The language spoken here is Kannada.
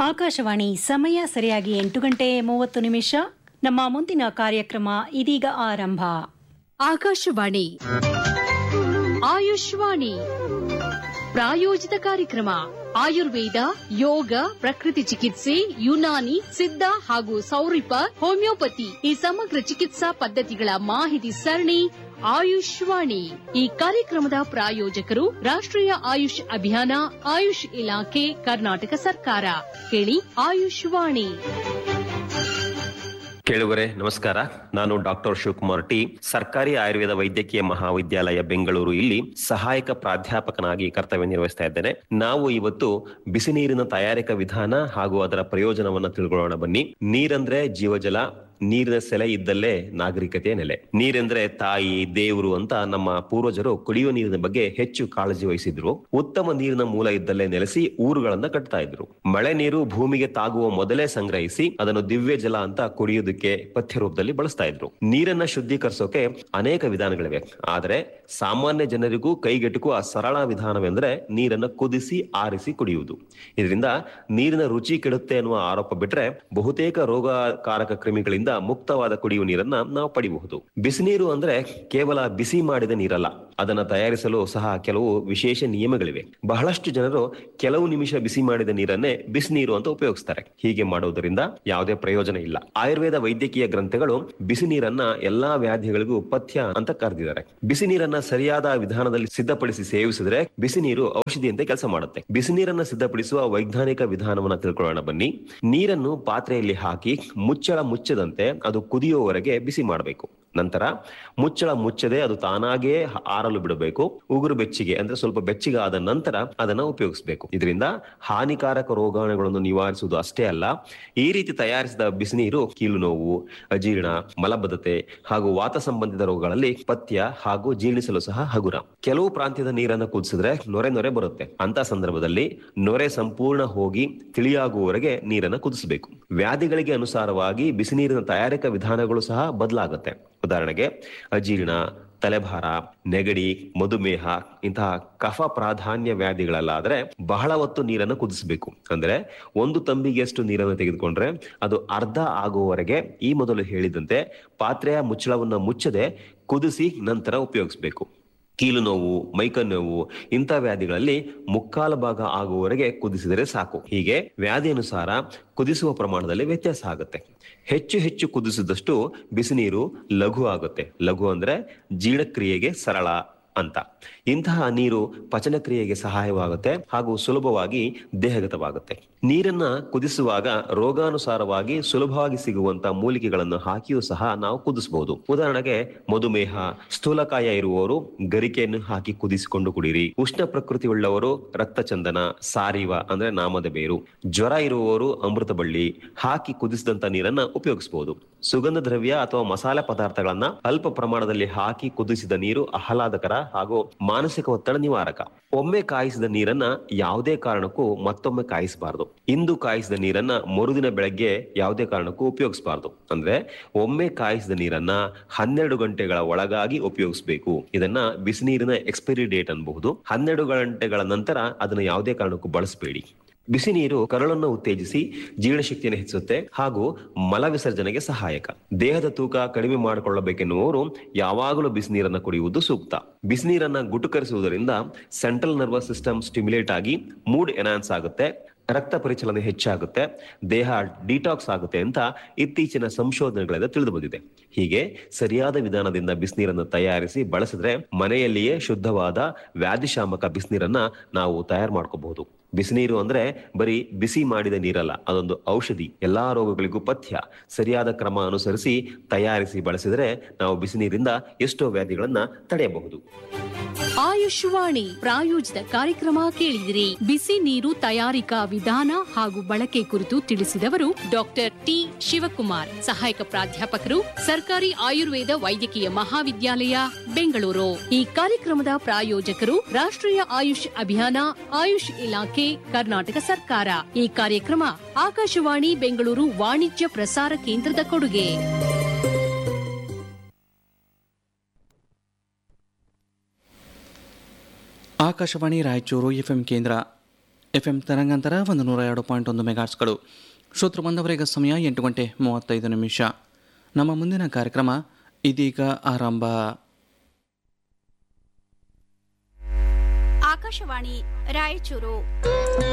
ಆಕಾಶವಾಣಿ ಸಮಯ ಸರಿಯಾಗಿ ಎಂಟು ಗಂಟೆ ಮೂವತ್ತು ನಿಮಿಷ ನಮ್ಮ ಮುಂದಿನ ಕಾರ್ಯಕ್ರಮ ಇದೀಗ ಆರಂಭ ಆಕಾಶವಾಣಿ ಆಯುಷ್ವಾಣಿ ಪ್ರಾಯೋಜಿತ ಕಾರ್ಯಕ್ರಮ ಆಯುರ್ವೇದ ಯೋಗ ಪ್ರಕೃತಿ ಚಿಕಿತ್ಸೆ ಯುನಾನಿ ಸಿದ್ಧ ಹಾಗೂ ಸೌರಿಪ ಹೋಮಿಯೋಪತಿ ಈ ಸಮಗ್ರ ಚಿಕಿತ್ಸಾ ಪದ್ಧತಿಗಳ ಮಾಹಿತಿ ಸರಣಿ ಆಯುಷ್ವಾಣಿ ಈ ಕಾರ್ಯಕ್ರಮದ ಪ್ರಾಯೋಜಕರು ರಾಷ್ಟ್ರೀಯ ಆಯುಷ್ ಅಭಿಯಾನ ಆಯುಷ್ ಇಲಾಖೆ ಕರ್ನಾಟಕ ಸರ್ಕಾರ ಕೇಳಿ ಆಯುಷ್ವಾಣಿ ಕೇಳುವರೆ ನಮಸ್ಕಾರ ನಾನು ಡಾಕ್ಟರ್ ಶಿವಕುಮಾರ್ ಟಿ ಸರ್ಕಾರಿ ಆಯುರ್ವೇದ ವೈದ್ಯಕೀಯ ಮಹಾವಿದ್ಯಾಲಯ ಬೆಂಗಳೂರು ಇಲ್ಲಿ ಸಹಾಯಕ ಪ್ರಾಧ್ಯಾಪಕನಾಗಿ ಕರ್ತವ್ಯ ನಿರ್ವಹಿಸ್ತಾ ಇದ್ದೇನೆ ನಾವು ಇವತ್ತು ಬಿಸಿ ನೀರಿನ ತಯಾರಿಕಾ ವಿಧಾನ ಹಾಗೂ ಅದರ ಪ್ರಯೋಜನವನ್ನ ತಿಳ್ಕೊಳ್ಳೋಣ ಬನ್ನಿ ನೀರಂದ್ರೆ ಜೀವಜಲ ನೀರಿನ ಸೆಲೆ ಇದ್ದಲ್ಲೇ ನಾಗರಿಕತೆಯ ನೆಲೆ ನೀರೆಂದ್ರೆ ತಾಯಿ ದೇವರು ಅಂತ ನಮ್ಮ ಪೂರ್ವಜರು ಕುಡಿಯುವ ನೀರಿನ ಬಗ್ಗೆ ಹೆಚ್ಚು ಕಾಳಜಿ ವಹಿಸಿದ್ರು ಉತ್ತಮ ನೀರಿನ ಮೂಲ ಇದ್ದಲ್ಲೇ ನೆಲೆಸಿ ಊರುಗಳನ್ನ ಕಟ್ತಾ ಇದ್ರು ಮಳೆ ನೀರು ಭೂಮಿಗೆ ತಾಗುವ ಮೊದಲೇ ಸಂಗ್ರಹಿಸಿ ಅದನ್ನು ದಿವ್ಯ ಜಲ ಅಂತ ಕುಡಿಯೋದಕ್ಕೆ ಪಥ್ಯ ರೂಪದಲ್ಲಿ ಬಳಸ್ತಾ ಇದ್ರು ನೀರನ್ನ ಶುದ್ಧೀಕರಿಸೋಕೆ ಅನೇಕ ವಿಧಾನಗಳಿವೆ ಆದ್ರೆ ಸಾಮಾನ್ಯ ಜನರಿಗೂ ಕೈಗೆಟುಕುವ ಸರಳ ವಿಧಾನವೆಂದ್ರೆ ನೀರನ್ನ ಕುದಿಸಿ ಆರಿಸಿ ಕುಡಿಯುವುದು ಇದರಿಂದ ನೀರಿನ ರುಚಿ ಕೆಡುತ್ತೆ ಅನ್ನುವ ಆರೋಪ ಬಿಟ್ರೆ ಬಹುತೇಕ ರೋಗಕಾರಕ ಕ್ರಿಮಿಗಳಿಂದ ಮುಕ್ತವಾದ ಕುಡಿಯುವ ನೀರನ್ನ ನಾವು ಪಡಿಬಹುದು ಬಿಸಿನೀರು ಅಂದ್ರೆ ಕೇವಲ ಬಿಸಿ ಮಾಡಿದ ನೀರಲ್ಲ ಅದನ್ನ ತಯಾರಿಸಲು ಸಹ ಕೆಲವು ವಿಶೇಷ ನಿಯಮಗಳಿವೆ ಬಹಳಷ್ಟು ಜನರು ಕೆಲವು ನಿಮಿಷ ಬಿಸಿ ಮಾಡಿದ ನೀರನ್ನೇ ಬಿಸಿನೀರು ಅಂತ ಉಪಯೋಗಿಸ್ತಾರೆ ಹೀಗೆ ಮಾಡುವುದರಿಂದ ಯಾವುದೇ ಪ್ರಯೋಜನ ಇಲ್ಲ ಆಯುರ್ವೇದ ವೈದ್ಯಕೀಯ ಗ್ರಂಥಗಳು ಬಿಸಿ ನೀರನ್ನ ಎಲ್ಲಾ ವ್ಯಾಧಿಗಳಿಗೂ ಪಥ್ಯ ಅಂತ ಕರೆದಿದ್ದಾರೆ ಬಿಸಿ ನೀರನ್ನ ಸರಿಯಾದ ವಿಧಾನದಲ್ಲಿ ಸಿದ್ಧಪಡಿಸಿ ಸೇವಿಸಿದ್ರೆ ಬಿಸಿ ನೀರು ಔಷಧಿಯಂತೆ ಕೆಲಸ ಮಾಡುತ್ತೆ ಬಿಸಿ ನೀರನ್ನ ಸಿದ್ಧಪಡಿಸುವ ವೈಜ್ಞಾನಿಕ ವಿಧಾನವನ್ನ ತಿಳ್ಕೊಳ್ಳೋಣ ಬನ್ನಿ ನೀರನ್ನು ಪಾತ್ರೆಯಲ್ಲಿ ಹಾಕಿ ಮುಚ್ಚಳ ಮುಚ್ಚದಂತೆ ಅದು ಕುದಿಯುವವರೆಗೆ ಬಿಸಿ ಮಾಡಬೇಕು ನಂತರ ಮುಚ್ಚಳ ಮುಚ್ಚದೆ ಅದು ತಾನಾಗೇ ಆರಲು ಬಿಡಬೇಕು ಉಗುರು ಬೆಚ್ಚಿಗೆ ಅಂದ್ರೆ ಸ್ವಲ್ಪ ಬೆಚ್ಚಿಗೆ ಆದ ನಂತರ ಅದನ್ನ ಉಪಯೋಗಿಸಬೇಕು ಇದರಿಂದ ಹಾನಿಕಾರಕ ರೋಗಾಣುಗಳನ್ನು ನಿವಾರಿಸುವುದು ಅಷ್ಟೇ ಅಲ್ಲ ಈ ರೀತಿ ತಯಾರಿಸಿದ ಬಿಸಿನೀರು ಕೀಲು ನೋವು ಅಜೀರ್ಣ ಮಲಬದ್ಧತೆ ಹಾಗೂ ವಾತ ಸಂಬಂಧಿತ ರೋಗಗಳಲ್ಲಿ ಪಥ್ಯ ಹಾಗೂ ಜೀರ್ಣಿಸಲು ಸಹ ಹಗುರ ಕೆಲವು ಪ್ರಾಂತ್ಯದ ನೀರನ್ನು ಕುದಿಸಿದ್ರೆ ನೊರೆ ನೊರೆ ಬರುತ್ತೆ ಅಂತ ಸಂದರ್ಭದಲ್ಲಿ ನೊರೆ ಸಂಪೂರ್ಣ ಹೋಗಿ ತಿಳಿಯಾಗುವವರೆಗೆ ನೀರನ್ನು ಕುದಿಸಬೇಕು ವ್ಯಾಧಿಗಳಿಗೆ ಅನುಸಾರವಾಗಿ ಬಿಸಿನೀರಿನ ತಯಾರಿಕಾ ವಿಧಾನಗಳು ಸಹ ಬದಲಾಗುತ್ತೆ ಉದಾಹರಣೆಗೆ ಅಜೀರ್ಣ ತಲೆಭಾರ ನೆಗಡಿ ಮಧುಮೇಹ ಇಂತಹ ಕಫ ಪ್ರಾಧಾನ್ಯ ವ್ಯಾಧಿಗಳಲ್ಲಾದ್ರೆ ಬಹಳ ಹೊತ್ತು ನೀರನ್ನು ಕುದಿಸಬೇಕು ಅಂದ್ರೆ ಒಂದು ತಂಬಿಗೆಷ್ಟು ನೀರನ್ನು ತೆಗೆದುಕೊಂಡ್ರೆ ಅದು ಅರ್ಧ ಆಗುವವರೆಗೆ ಈ ಮೊದಲು ಹೇಳಿದಂತೆ ಪಾತ್ರೆಯ ಮುಚ್ಚಳವನ್ನ ಮುಚ್ಚದೆ ಕುದಿಸಿ ನಂತರ ಉಪಯೋಗಿಸಬೇಕು ಕೀಲು ನೋವು ಮೈಕೈ ನೋವು ಇಂಥ ವ್ಯಾಧಿಗಳಲ್ಲಿ ಮುಕ್ಕಾಲು ಭಾಗ ಆಗುವವರೆಗೆ ಕುದಿಸಿದರೆ ಸಾಕು ಹೀಗೆ ವ್ಯಾಧಿ ಅನುಸಾರ ಕುದಿಸುವ ಪ್ರಮಾಣದಲ್ಲಿ ವ್ಯತ್ಯಾಸ ಆಗುತ್ತೆ ಹೆಚ್ಚು ಹೆಚ್ಚು ಕುದಿಸಿದಷ್ಟು ಬಿಸಿನೀರು ಲಘು ಆಗುತ್ತೆ ಲಘು ಅಂದ್ರೆ ಜೀರ್ಣಕ್ರಿಯೆಗೆ ಸರಳ ಅಂತ ಇಂತಹ ನೀರು ಪಚನ ಕ್ರಿಯೆಗೆ ಸಹಾಯವಾಗುತ್ತೆ ಹಾಗೂ ಸುಲಭವಾಗಿ ದೇಹಗತವಾಗುತ್ತೆ ನೀರನ್ನ ಕುದಿಸುವಾಗ ರೋಗಾನುಸಾರವಾಗಿ ಸುಲಭವಾಗಿ ಸಿಗುವಂತ ಮೂಲಿಕೆಗಳನ್ನು ಹಾಕಿಯೂ ಸಹ ನಾವು ಕುದಿಸಬಹುದು ಉದಾಹರಣೆಗೆ ಮಧುಮೇಹ ಸ್ಥೂಲಕಾಯ ಇರುವವರು ಗರಿಕೆಯನ್ನು ಹಾಕಿ ಕುದಿಸಿಕೊಂಡು ಕುಡಿರಿ ಉಷ್ಣ ಪ್ರಕೃತಿ ಉಳ್ಳವರು ರಕ್ತಚಂದನ ಸಾರಿವ ಅಂದ್ರೆ ನಾಮದ ಬೇರು ಜ್ವರ ಇರುವವರು ಅಮೃತ ಬಳ್ಳಿ ಹಾಕಿ ಕುದಿಸಿದಂತ ನೀರನ್ನ ಉಪಯೋಗಿಸಬಹುದು ಸುಗಂಧ ದ್ರವ್ಯ ಅಥವಾ ಮಸಾಲೆ ಪದಾರ್ಥಗಳನ್ನ ಅಲ್ಪ ಪ್ರಮಾಣದಲ್ಲಿ ಹಾಕಿ ಕುದಿಸಿದ ನೀರು ಆಹ್ಲಾದಕರ ಹಾಗೂ ಮಾನಸಿಕ ಒತ್ತಡ ನಿವಾರಕ ಒಮ್ಮೆ ಕಾಯಿಸಿದ ನೀರನ್ನ ಯಾವುದೇ ಕಾರಣಕ್ಕೂ ಮತ್ತೊಮ್ಮೆ ಕಾಯಿಸಬಾರದು ಇಂದು ಕಾಯಿಸಿದ ನೀರನ್ನ ಮರುದಿನ ಬೆಳಗ್ಗೆ ಯಾವುದೇ ಕಾರಣಕ್ಕೂ ಉಪಯೋಗಿಸಬಾರದು ಅಂದ್ರೆ ಒಮ್ಮೆ ಕಾಯಿಸಿದ ನೀರನ್ನ ಹನ್ನೆರಡು ಗಂಟೆಗಳ ಒಳಗಾಗಿ ಉಪಯೋಗಿಸಬೇಕು ಇದನ್ನ ಬಿಸಿನೀರಿನ ಎಕ್ಸ್ಪೈರಿ ಡೇಟ್ ಅನ್ಬಹುದು ಹನ್ನೆರಡು ಗಂಟೆಗಳ ನಂತರ ಅದನ್ನ ಯಾವುದೇ ಕಾರಣಕ್ಕೂ ಬಳಸಬೇಡಿ ಬಿಸಿ ನೀರು ಕರಳನ್ನು ಉತ್ತೇಜಿಸಿ ಜೀರ್ಣಶಕ್ತಿಯನ್ನು ಹೆಚ್ಚಿಸುತ್ತೆ ಹಾಗೂ ಮಲ ವಿಸರ್ಜನೆಗೆ ಸಹಾಯಕ ದೇಹದ ತೂಕ ಕಡಿಮೆ ಮಾಡಿಕೊಳ್ಳಬೇಕೆನ್ನುವವರು ಯಾವಾಗಲೂ ಬಿಸಿ ನೀರನ್ನು ಕುಡಿಯುವುದು ಸೂಕ್ತ ಬಿಸಿ ನೀರನ್ನ ಗುಟುಕರಿಸುವುದರಿಂದ ಸೆಂಟ್ರಲ್ ನರ್ವಸ್ ಸಿಸ್ಟಮ್ ಸ್ಟಿಮ್ಯುಲೇಟ್ ಆಗಿ ಮೂಡ್ ಎನಾನ್ಸ್ ಆಗುತ್ತೆ ರಕ್ತ ಪರಿಚಲನೆ ಹೆಚ್ಚಾಗುತ್ತೆ ದೇಹ ಡಿಟಾಕ್ಸ್ ಆಗುತ್ತೆ ಅಂತ ಇತ್ತೀಚಿನ ಸಂಶೋಧನೆಗಳಿಂದ ತಿಳಿದು ಬಂದಿದೆ ಹೀಗೆ ಸರಿಯಾದ ವಿಧಾನದಿಂದ ಬಿಸಿನೀರನ್ನು ತಯಾರಿಸಿ ಬಳಸಿದ್ರೆ ಮನೆಯಲ್ಲಿಯೇ ಶುದ್ಧವಾದ ವ್ಯಾಧಿಶಾಮಕ ಬಿಸಿನೀರನ್ನ ನಾವು ತಯಾರು ಮಾಡ್ಕೋಬಹುದು ಬಿಸಿನೀರು ಅಂದ್ರೆ ಬರೀ ಬಿಸಿ ಮಾಡಿದ ನೀರಲ್ಲ ಅದೊಂದು ಔಷಧಿ ಎಲ್ಲಾ ರೋಗಗಳಿಗೂ ಪಥ್ಯ ಸರಿಯಾದ ಕ್ರಮ ಅನುಸರಿಸಿ ತಯಾರಿಸಿ ಬಳಸಿದರೆ ನಾವು ಬಿಸಿನೀರಿಂದ ಎಷ್ಟೋ ವ್ಯಾಧಿಗಳನ್ನ ತಡೆಯಬಹುದು ಆಯುಷ್ವಾಣಿ ಪ್ರಾಯೋಜಿತ ಕಾರ್ಯಕ್ರಮ ಕೇಳಿದಿರಿ ಬಿಸಿ ನೀರು ತಯಾರಿಕಾ ವಿಧಾನ ಹಾಗೂ ಬಳಕೆ ಕುರಿತು ತಿಳಿಸಿದವರು ಡಾಕ್ಟರ್ ಟಿ ಶಿವಕುಮಾರ್ ಸಹಾಯಕ ಪ್ರಾಧ್ಯಾಪಕರು ಸರ್ಕಾರಿ ಆಯುರ್ವೇದ ವೈದ್ಯಕೀಯ ಮಹಾವಿದ್ಯಾಲಯ ಬೆಂಗಳೂರು ಈ ಕಾರ್ಯಕ್ರಮದ ಪ್ರಾಯೋಜಕರು ರಾಷ್ಟ್ರೀಯ ಆಯುಷ್ ಅಭಿಯಾನ ಆಯುಷ್ ಇಲಾಖೆ ಕರ್ನಾಟಕ ಸರ್ಕಾರ ಈ ಕಾರ್ಯಕ್ರಮ ಆಕಾಶವಾಣಿ ಬೆಂಗಳೂರು ವಾಣಿಜ್ಯ ಪ್ರಸಾರ ಕೇಂದ್ರದ ಕೊಡುಗೆ ಆಕಾಶವಾಣಿ ರಾಯಚೂರು ಎಫ್ಎಂ ಕೇಂದ್ರ ಎಫ್ ಎಂ ತರಂಗಾಂತರ ಒಂದು ನೂರ ಎರಡು ಪಾಯಿಂಟ್ ಒಂದು ಮೆಗಾಟ್ಸ್ಗಳು ಶ್ರೋತೃ ಬಂದವರೆಗ ಸಮಯ ಎಂಟು ಗಂಟೆ ಮೂವತ್ತೈದು ನಿಮಿಷ ನಮ್ಮ ಮುಂದಿನ ಕಾರ್ಯಕ್ರಮ ಇದೀಗ ಆರಂಭ ಆಕಾಶವಾಣಿ ರಾಯಚೂರು